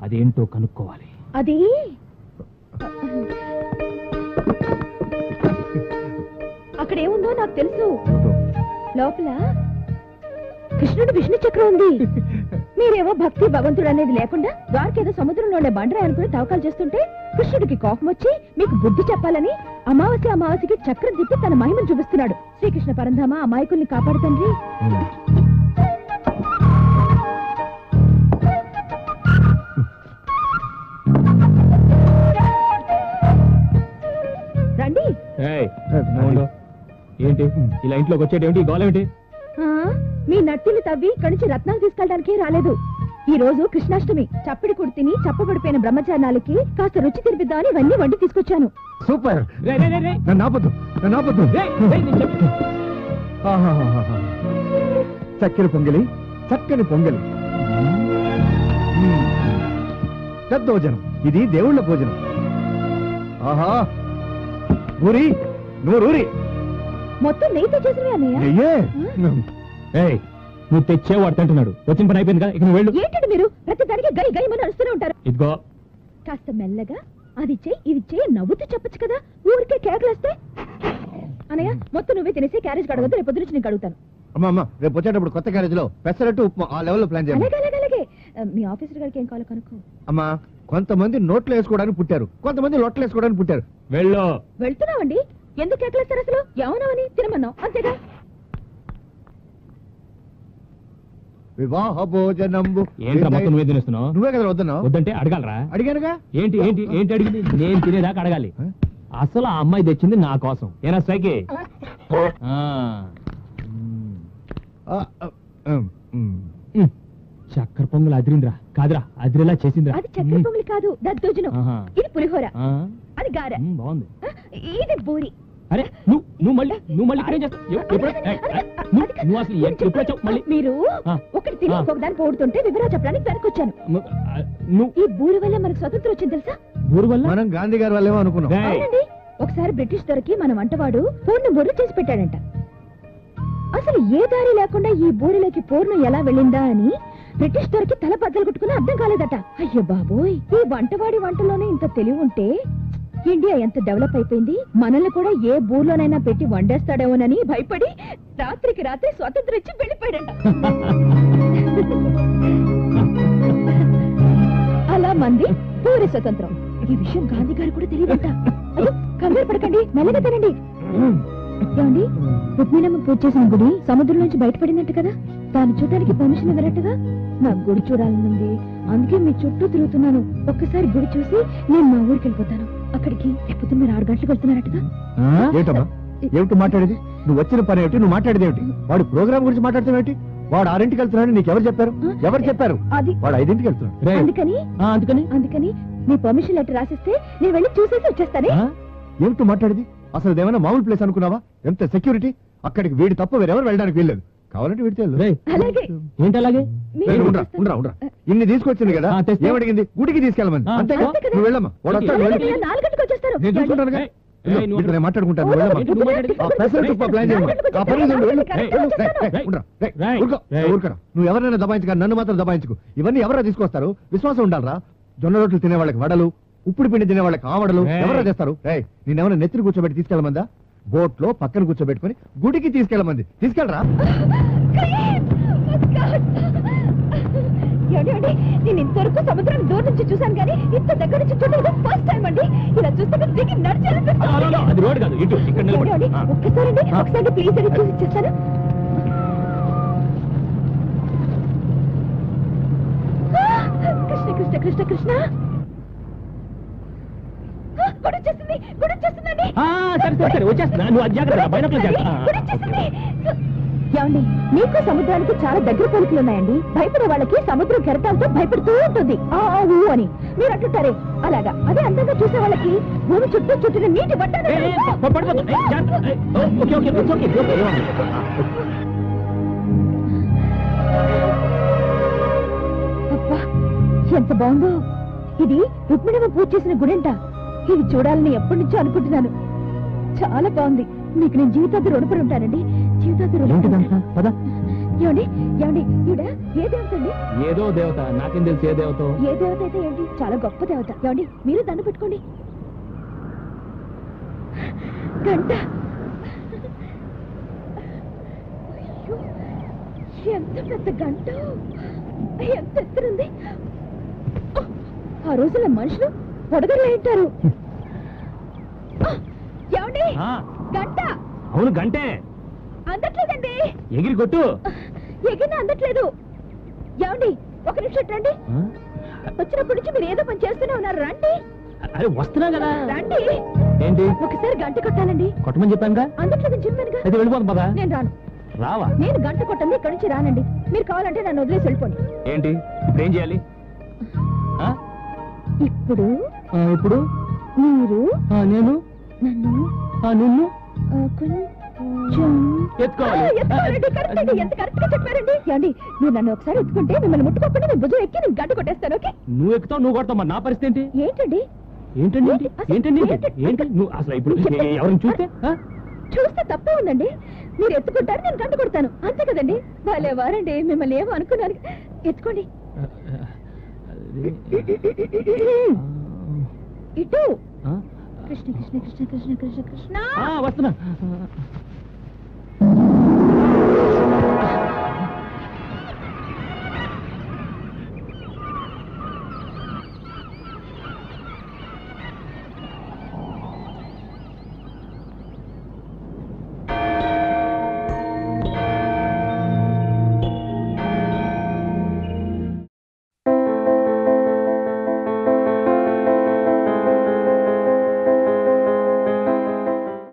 అదేంటో కనుక్కోవాలి అది అక్కడ ఏముందో నాకు తెలుసు లోపల కృష్ణుడు విష్ణు చక్రం ఉంది మీరేమో భక్తి భగవంతుడు అనేది లేకుండా ద్వారకేదో సముద్రంలో ఉండే బండరాయి అనుకుని తవ్వకాలు చేస్తుంటే కృష్ణుడికి కోపం వచ్చి మీకు బుద్ధి చెప్పాలని అమావాస్య అమావాస్యకి చక్రం తిప్పి తన మహిమను చూపిస్తున్నాడు శ్రీకృష్ణ పరంధామ అమాయకుల్ని కాపాడు తండ్రి రండి ఏయ్, అవును. ఏంటి ఇలా ఇంట్లోకి వచ్చేటేమిటి ఈ గోల ఏమిటి ఆ, మీ నట్టిని తవ్వి ఇక్కడి నుంచి రత్నాలు తీసుకెళ్ళడానికి రాలేదు ఈ రోజు కృష్ణాష్టమి చప్పిడి కుర్తిని చప్పబడిపోయిన బ్రహ్మచారాలకి కాస్త రుచి తినిపిద్దామని ఇవన్నీ వండి తీసుకొచ్చాను సూపర్ రేయ్, రేయ్, రేయ్, రేయ్. నన్ను ఆపొద్దు నన్ను ఆపొద్దు రేయ్, రేయ్, నేను చెప్పేది. ఆహాహాహా. చక్కెర పొంగలి చక్కని పొంగలి మ్మ్. దద్దోజనం ఇది దేవుళ్ళ భోజనం ఆహా ఊరి నూరూరి మొత్తం నెయ్యితో చేసినవి అన్నయ్య నెయ్యే ఏయ్, నువ్వు తెచ్చే వాడు తింటున్నాడు వచ్చిన పని అయిపోయింది కదా ఇక నువ్వు వెళ్ళు ఏంటండి మీరు ప్రతి దానికి గై గై అని అరుస్తూనే ఉంటారు ఇదిగో కాస్త మెల్లగా అది చెయ్యి ఇది చెయ్యి నవ్వుతూ చెప్పొచ్చు కదా ఊరికే కేకలేస్తే అన్నయ్య మొత్తం నువ్వే తినేసి క్యారేజ్ కడగద్దు రేపు పొద్దున నుంచి నేను కడుగుతాను అమ్మా అమ్మ రేపు వచ్చేటప్పుడు కొత్త క్యారేజ్ లో పెసరట్టు ఉప్మా ఆ లెవెల్లో ప్లాన్ చేయండి అలాగే అలాగే అలాగే ఆ, మీ ఆఫీసర్ గారికి ఏం కావాలో కనుక్కో అమ్మా కొంతమంది నోట్లు వేసుకోవడానికి పుట్టారు కొంతమంది లొట్టలు వేసుకోవడానికి పుట్టారు వెళ్ళు వెళ్తున్నావండి ఎందుకు కేకలేస్తారు అసలు ఏమన్నావని తినమన్నావు అంతేగా వివాహ భోజనంబు ఏంట్రా మొత్తం నువ్వే తినేస్తున్నావు నువ్వే కదా వద్దన్నావు వద్దంటే అడగాలరా అడిగానుగా ఏంటి ఏంటి ఏంటి అడిగింది నేను తినేదాకా అడగాలి ఆ? అసలు ఆ అమ్మాయి తెచ్చింది నా కోసం ఏనా స్ట్రైకి ఆ. ఆ, ఆ, ఉమ్, ఉమ్. ఉమ్. చక్కెర పొంగల్ అదిరిందిరా కాదురా అదిరేలా చేసిందిరా అది చక్కెర పొంగలి కాదు దద్దోజనం ఆహా. ఇది పులిహోర ఆ. అది గార ఉమ్, బాగుంది ఆ, ఇది బూరి అరే నువ్వు నువ్వు మళ్ళీ నువ్వు మళ్ళీ ఇక్కడేం చేస్తావు ఎప్- ఎప్పుడు ఏయ్, ఏయ్, నువ్వు నువ్వు అసలు ఎప్- ఎప్పుడు వచ్చావు మళ్ళీ మీరు ఆ. ఒకటి తిని ఆ. ఒకదాన్ని పోడుతుంటే వివరాలు చెప్పడానికి వెనకొచ్చాను ను- ఆ, నువ్వు ఈ బూరి వల్ల మనకు స్వతంత్రం వచ్చింది తెలుసా ఊరు వల్ల మనం గాంధీ గారి వాళ్ళేమో అనుకున్నాం ఏయ్, అవునండి ఒకసారి బ్రిటిష్ దొరికి మన వంటవాడు పూర్ణ బూరెలు చేసి పెట్టాడంట అసలు ఏ దారి లేకుండా ఈ బూరెలోకి పూర్ణం ఎలా వెళ్ళిందా అని బ్రిటిష్ దొరికి తల బద్దలు కొట్టుకుని అర్థం కాలేదట అయ్యో బాబోయ్ ఈ వంటవాడి వంటలోనే ఇంత తెలివి ఉంటే ఇండియా ఎంత డెవలప్ అయిపోయింది మనల్ని కూడా ఏ బూర్లోనైనా పెట్టి వండేస్తాడేమోనని భయపడి రాత్రికి రాత్రి స్వతంత్రం ఇచ్చి వెళ్ళిపోయాడంట అలా మంది పూరి స్వతంత్రం ఈ విషయం గాంధీ గారు కూడా తెలియదంట అయ్యో, కంగారు పడకండి మెల్లగా తినండి ఏమండి రుక్మిణమ్మ పూజ చేసిన గుడి సముద్రం నుంచి బయటపడిందంట కదా దాన్ని చూడడానికి పర్మిషన్ ఇవ్వరట్టుగా నాకు గుడి చూడాలనుంది అందుకే మీ చుట్టూ తిరుగుతున్నాను ఒక్కసారి గుడి చూసి నేను మా ఊరికి వెళ్ళిపోతాను అక్కడికి లేకపోతే మీరు ఆరు గంటలకు వెళ్తున్నారట్టుగా ఆ? ఏమిటమ్మా ఏమిటి మాట్లాడేది నువ్వు వచ్చిన పని ఏమిటి నువ్వు మాట్లాడేది ఏమిటి వాడు ప్రోగ్రామ్ గురించి మాట్లాడతావు ఏమిటి వాడు ఆరింటికి వెళ్తున్నాడు నీకు ఎవరు చెప్పారు ఎవరు చెప్పారు అది వాడు ఐదింటికి వెళ్తున్నాడు రేయ్, అందుకని ఆ, అందుకని అందుకని మీ పర్మిషన్ లెటర్ రాసిస్తే నేను వెళ్ళి చూసేసి వచ్చేస్తానే ఆ? ఏమిటి మాట్లాడేది అసలు అదేమైనా మామూలు ప్లేస్ అనుకున్నావా ఎంత సెక్యూరిటీ అక్కడికి వీడి తప్ప వేరెవరు వెళ్ళడానికి వెళ్ళలేదు కావాలంటే వీడితే వెళ్ళు. రేయ్, అలాగే ఏంటి అలాగే మీరు రేయ్, ఉండరా ఉండరా ఉండరా ఇన్ని తీసుకొచ్చింది కదా ఆ, తెస్తే. ఏమడిగింది గుడికి తీసుకెళ్ళమని ఆ, అంతేగా అంతే కదా. నువ్వు వెళ్ళమ్మా వాడు వస్తాడు, అలాగే వెళ్ళు. నేను నాలుగు గంటలకు వచ్చేస్తాను నేను చూసుకుంటానుగా ఏయ్, ఏయ్, నువ్వు వీటితో నేను మాట్లాడుకుంటాను నువ్వు వెళ్ళమ్మా. ఏంటి నువ్వు మాట్లాడేది? ఆ పెసరట్టు ఉప్మా ప్లాన్ చేయమ్మా. ఆ పని ఉంది, వెళ్ళు. రేయ్, వెళ్ళు. రేయ్, రేయ్, ఉండరా. రేయ్, రేయ్, ఊరుకో. రేయ్. ఊరుకోరా. నువ్వు ఎవరైనా దబాయించుక నన్ను మాత్రం దబాయించుకు ఇవన్నీ ఎవరా తీసుకొస్తారు విశ్వాసం ఉండాలరా జొన్న రొట్టెలు తినే వాళ్ళకి వడలు ఉప్పుడు పిండి తినే వాళ్ళకి ఆవడలు రేయ్. ఎవరా తెస్తారు రేయ్ నేనేమైనా నెత్తిని కూర్చోబెట్టి తీసుకెళ్ళమందా బోట్ లో పక్కన కూర్చోబెట్టుకొని గుడికి తీసుకెళ్ళమంది తీసుకెళ్ళరా ఏమండి, ఏమండి? నేను ఇంతవరకు సముద్రం దూరం నుంచి చూశాను కానీ ఇంత దగ్గర నుంచి చూడడం ఫస్ట్ టైం అండి ఇలా చూస్తే దిగి ఆ, ఆ, ఆ, అది రోడ్ కాదు ఇటు ఇక్కడ నిలబడి నడిచాలండి ఆ. ఒక్కసారి అండి ఆ. ఒకసారి ప్లీజ్ అని చూసి ఇచ్చేస్తాను కృష్ణ కృష్ణ కృష్ణ కృష్ణ ఆ, గుడి వచ్చేసింది గుడి వచ్చేస్తుందండి ఆ, సరే సరే సరే వచ్చేస్తున్నా నువ్వు అది జాగ్రత్త బైనోకులు జాగ్రత్త ఆ, గుడి వచ్చేసింది ఏమండి మీకు సముద్రానికి చాలా దగ్గర పోలికలు ఉన్నాయండి భయపడే వాళ్ళకి సముద్రం కెరటాలతో భయపడుతూ ఉంటుంది ఆ ఆ, ఊ అని మీరు అంటుంటారే అలాగా అదే అందంగా చూసే వాళ్ళకి భూమి చుట్టూ చుట్టిన నీటి బట్ట ఏయ్, ఏయ్, ప- పడిపోతుంది. ఏయ్, జాగ్రత్త. ఏయ్, ఓ, okay okay okay okay okay అబ్బా ఎంత బాగుందో ఇది రుక్మిణమ్మ పూజ చేసిన గుడంట ఇది చూడాలని ఎప్పటి నుంచో అనుకుంటున్నాను చాలా బాగుంది మీకు నేను జీవితాంతం రుణపడి ఉంటానండి జీవితాంతం రుణపడి ఏంటిదంతా పద ఏమండి ఏమండి ఈవిడ ఏ దేవత అండి ఏదో దేవత నాకేం తెలుసు ఏ దేవత ఏ దేవత అయితే ఏంటి చాలా గొప్ప దేవత ఏమండి మీరు దండ పెట్టుకోండి గంట అయ్యో, ఎంత పెద్ద గంట ఎంత ఎత్తునుంది ఆ రోజుల్లో మనుషులు పొడగర్లు ఉంటారు ఏమండి ఆ, గంట అవును గంటే అందట్లేదండి ఎగిరి కొట్టు ఎగిన అందట్లేదు ఏమండి ఒక నిమిషం రండి ఆ? వచ్చినప్పటి నుంచి మీరు ఏదో పని చేస్తూనే ఉన్నారు రండి అరే వస్తున్నా కదా రండి ఏంటి ఒకసారి గంట కొట్టాలండి కొట్టమని చెప్పానుగా అందట్లేదని చెప్పానుగా అయితే వెళ్ళిపోదు పదా నేను రాను రావా నేను గంట కొట్టండి ఇక్కడి నుంచి రానండి మీరు కావాలంటే నన్ను వదిలేసి వెళ్ళిపోండి ఏంటి ఇప్పుడు ఏం చేయాలి ఆ? ఇప్పుడు ఆ, ఇప్పుడు మీరు ఆ, నేను నన్ను ఆ, నిన్ను ఆ, కొంచెం ఎత్తుకోవాలి. ఆ, ఎత్తుకోవాలండి. కరెక్ట్ అండి. ఎంత కరెక్ట్ గా చెప్పారండి ఏమండి మీరు నన్ను ఒకసారి ఎత్తుకుంటే మిమ్మల్ని ముట్టుకోకుండా నేను భుజం ఎక్కి నేను గంట కొట్టేస్తాను ఓకే నువ్వు ఎక్కుతావు నువ్వు కొడతావు మరి నా పరిస్థితి ఏంటి ఏంటండి ఏంటండి ఏంటి? అసలు ఏంటండి ఏంటి? ఏంటి? ఏంటి నువ్వు అసలు ఇప్పుడు ఎ- ఎవరిని చూస్తే ఆ? చూస్తే తప్పే ఉందండి మీరు ఎత్తుకుంటారు నేను గంట కొడతాను అంతే కదండి భలే వారండి మిమ్మల్ని ఏమో అనుకున్నాను ఎత్తుకోండి ఇటు ఆ? కృష్ణ కృష్ణ కృష్ణ కృష్ణ కృష్ణ కృష్ణ ఆ, వస్తున్నా